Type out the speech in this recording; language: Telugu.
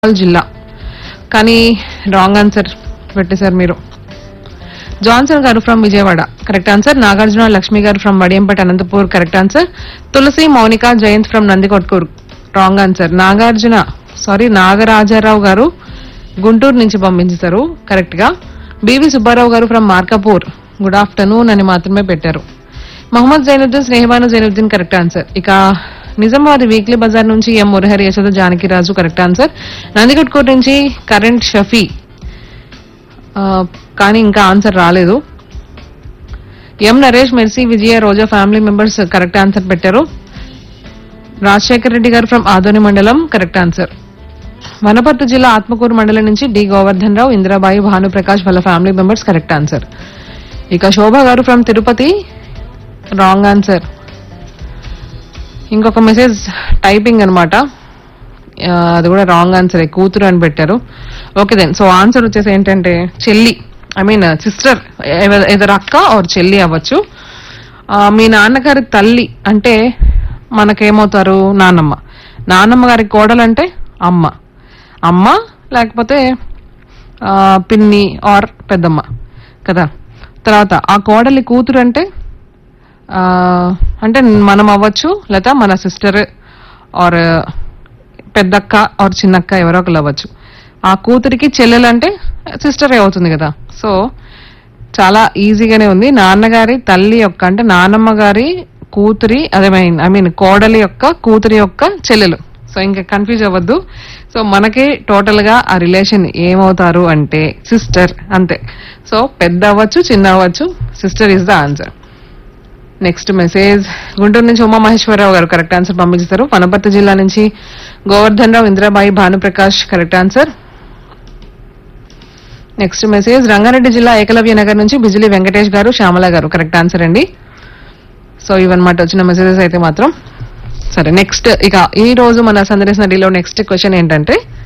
గద్వాల్ జిల్లా కానీ రాంగ్ ఆన్సర్ పెట్టేశారు మీరు Johnson garu from Vijayawada correct answer Nagarjuna Lakshmi garu from Vadiyampeta Anantapur correct answer Tulasi Mounika Jayanth from Nandikotkur wrong answer Nagarjuna sorry Nagarajarao garu Guntur నుంచి పంపించారు కరెక్ట్ గా బివి సుబ్బారావు గారు ఫ్రమ్ మార్కపూర్ గుడ్ ఆఫ్టర్నూన్ అని మాత్రమే పెట్టారు మహమ్మద్ జైనుద్దీన్ స్నేహబాను జైనుద్దీన్ కరెక్ట్ ఆన్సర్ ఇక నిజామాబాద్ వీక్లీ బజార్ నుంచి M Murahari Yashoda Janakiraju correct answer Nandikotkur నుంచి కరెంట్ షఫీ ఆ, కానీ ఇంకా ఆన్సర్ రాలేదు M Naresh Mercy Vijaya Roja family members correct answer పెట్టారు రాజశేఖర్ రెడ్డి గారు ఫ్రమ్ ఆదోని మండలం కరెక్ట్ ఆన్సర్ వనపర్తి జిల్లా ఆత్మకూరు మండలం నుంచి డి గోవర్ధన్ రావు ఇందిరాబాయి భానుప్రకాష్ వాళ్ళ ఫ్యామిలీ మెంబర్స్ కరెక్ట్ ఆన్సర్ ఇక Shobha garu from Tirupati wrong answer ఇంకొక మెసేజ్ టైపింగ్ అనమాట అది కూడా రాంగ్ ఆన్సర్ కూతురు అని పెట్టారు ఓకే దెన్ సో ఆన్సర్ వచ్చేసి ఏంటంటే చెల్లి ఐ మీన్ సిస్టర్ ఏదర్ అక్క ఆర్ చెల్లి అవ్వచ్చు ఆ, మీ నాన్నగారి తల్లి అంటే మనకేమవుతారు నాన్నమ్మ నాన్నమ్మ గారి కోడలు అంటే అమ్మ అమ్మ లేకపోతే ఆ, పిన్ని ఆర్ పెద్దమ్మ కదా తర్వాత ఆ కోడలి కూతురు అంటే ఆ, అంటే మనం అవ్వచ్చు లేదా మన సిస్టర్ ఆర్ పెద్దక్క ఆర్ చిన్నక్క ఎవరో ఒకరు అవ్వచ్చు ఆ కూతురికి చెల్లెలు అంటే సిస్టర్ అవుతుంది కదా సో చాలా ఈజీగానే ఉంది నాన్నగారి తల్లి యొక్క అంటే నాన్నమ్మ గారి కూతురి అదే మీన్ ఐ మీన్ కోడలి యొక్క కూతురి యొక్క చెల్లెలు సో ఇంకా కన్ఫ్యూజ్ అవ్వద్దు సో మనకి టోటల్ గా ఆ రిలేషన్ ఏమవుతారు అంటే సిస్టర్ అంతే సో పెద్ద అవ్వచ్చు చిన్న అవ్వచ్చు sister is the answer next message Guntur నుంచి ఉమా మహేశ్వరరావు గారు కరెక్ట్ ఆన్సర్ పంపించారు వనపర్తి జిల్లా నుంచి Govardhan Rao Indirabai Bhanuprakash correct answer next message Rangareddy జిల్లా ఏకలవ్య నగర్ నుంచి బిజిలి వెంకటేష్ గారు శ్యామల గారు కరెక్ట్ ఆన్సర్ అండి సో ఇవన్నమాట వచ్చిన మెసేజెస్ అయితే మాత్రం సరే నెక్స్ట్ ఇక ఈ రోజు మన సందర్శన డీలో నెక్స్ట్ క్వశ్చన్ ఏంటంటే